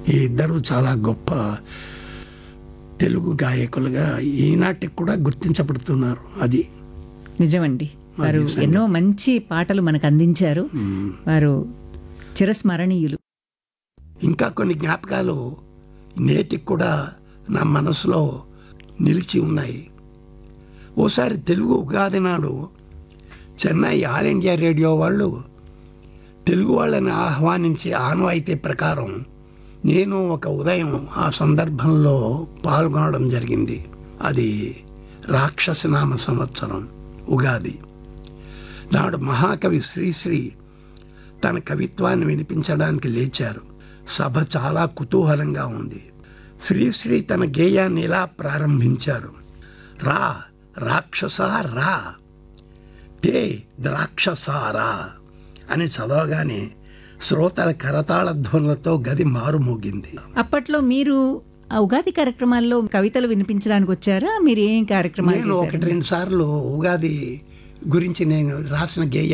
ఈ ఇద్దరు చాలా గొప్ప తెలుగు గాయకులుగా ఈనాటికి కూడా గుర్తించబడుతున్నారు అది నిజమండి వారు సంగతి. ఎన్నో మంచి పాటలు మనకు అందించారు వారు చిరస్మరణీయులు ఇంకా కొన్ని జ్ఞాపకాలు నేటికి కూడా నా మనసులో నిలిచి ఉన్నాయి ఓసారి తెలుగు ఉగాది నాడు చెన్నై ఆల్ ఇండియా రేడియో వాళ్ళు తెలుగు వాళ్ళని ఆహ్వానించే ఆనవాయితీ ప్రకారం నేను ఒక ఉదయం ఆ సందర్భంలో పాల్గొనడం జరిగింది అది రాక్షసనామ సంవత్సరం ఉగాది నాడు మహాకవి శ్రీశ్రీ తన కవిత్వాన్ని వినిపించడానికి లేచారు సభ చాలా కుతూహలంగా ఉంది శ్రీశ్రీ తన గేయాన్ని ఇలా ప్రారంభించారు రా రాక్షస రా తే ద్రాక్షసారా అని చదవగానే శ్రోతల కరతాళ ధ్వనులతో గది మారుమోగింది అప్పట్లో మీరు ఆ ఉగాది కార్యక్రమాల్లో కవితలు వినిపించడానికి వచ్చారా మీరు ఏం కార్యక్రమాలు నేను చేశారు ఒకటి రెండు సార్లు ఉగాది గురించి నేను రాసిన గేయ